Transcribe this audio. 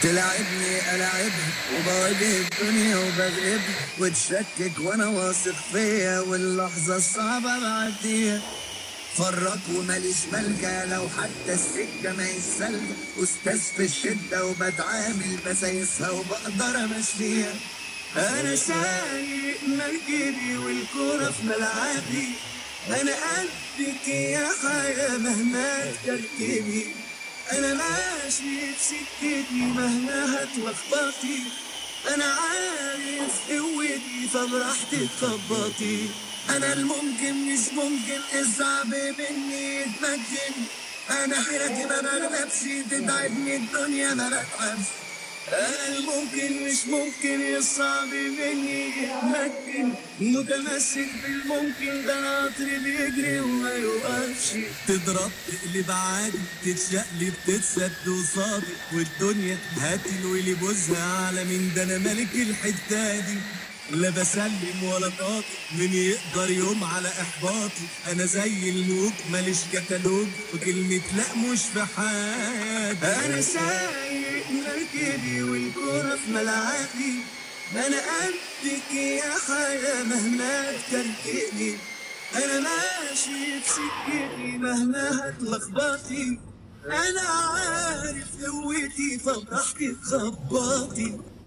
تلعبني ألعبها وبواجه الدنيا وبغلبها وتشكك وأنا واثق فيا واللحظة الصعبة بعديها فرق وماليش ملجا لو حتى السكة ما يسلجا أستاذ في الشدة وبتعامل بسايسها وبقدر أمشيها أنا سايق مركبي والكورة في ملعبي أنا قدك يا حياة مهما تركبي أنا ماشي في سكتي مهما هتلخبطي أنا عارف قوتي فبراحتي تخبطي أنا الممكن مش ممكن الصعب مني يتمكن أنا حياتي ما بغلبش تتعبني الدنيا ما بتعبش أنا الممكن مش ممكن الصعب مني يتمكن متمسك بالممكن ده القطر بيجري وما يوقفش تضرب تقلب عادي تتشقلب تتسد قصادي والدنيا هتلوي بوزها على مين ده انا ملك الحته دي لا بسلم ولا قاطع من يقدر يوم على احباطي انا زي الموج ماليش كتالوج وكلمة لا مش في حياتي أنا سايق مركبي والكورة في ملعبي أنا قدك يا حياة مهما تركبي أنا ماشي في سكتي مهما هتلخبطي أنا عارف قوتي فبراحتي تخبطي